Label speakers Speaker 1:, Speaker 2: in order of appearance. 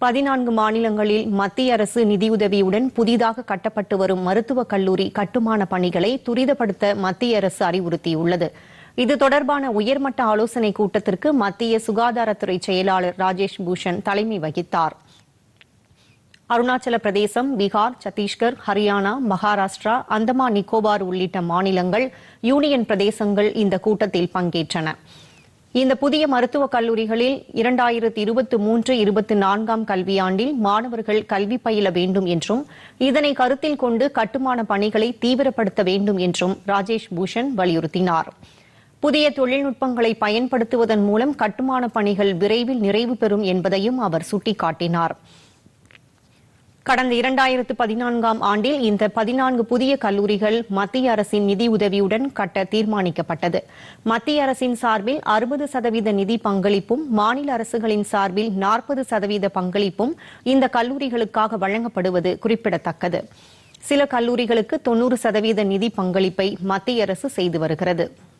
Speaker 1: பதினான்கு மாநிலங்களில் மத்திய அரசு நிதியுதவியுடன் புதிதாக கட்டப்பட்டு வரும் மருத்துவக் கல்லூரி கட்டுமான பணிகளை துரிதப்படுத்த மத்திய அரசு அறிவுறுத்தியுள்ளது இது தொடர்பான உயர்மட்ட ஆலோசனைக் கூட்டத்திற்கு மத்திய சுகாதாரத்துறை செயலாளர் ராஜேஷ் பூஷன் தலைமை வகித்தார் அருணாச்சல பிரதேசம் பீகார் சத்தீஸ்கர் ஹரியானா மகாராஷ்டிரா அந்தமான் நிக்கோபார் உள்ளிட்ட மாநிலங்கள் யூனியன் பிரதேசங்கள் இந்த கூட்டத்தில் பங்கேற்றன இந்த புதிய மருத்துவக் கல்லூரிகளில் இரண்டாயிரத்தி இருபத்தி மூன்று இருபத்தி நான்காம் கல்வியாண்டில் மாணவர்கள் கல்வி பயில வேண்டும் என்றும் இதனை கருத்தில் கொண்டு கட்டுமான பணிகளை தீவிரப்படுத்த வேண்டும் என்றும் ராஜேஷ் பூஷன் வலியுறுத்தினார் புதிய தொழில்நுட்பங்களை பயன்படுத்துவதன் மூலம் கட்டுமான பணிகள் விரைவில் நிறைவு பெறும் என்பதையும் அவர் சுட்டிக்காட்டினார் கடந்த இரண்டாயிரத்து பதினான்காம் ஆண்டில் இந்த பதினான்கு புதிய கல்லூரிகள் மத்திய அரசின் நிதியுதவியுடன் கட்ட தீர்மானிக்கப்பட்டது மத்திய அரசின் சார்பில் அறுபது சதவீத நிதி பங்களிப்பும் மாநில அரசுகளின் சார்பில் நாற்பது சதவீத பங்களிப்பும் இந்த கல்லூரிகளுக்காக வழங்கப்படுவது குறிப்பிடத்தக்கது சில கல்லூரிகளுக்கு தொன்னூறு சதவீத நிதி பங்களிப்பை மத்திய அரசு செய்து வருகிறது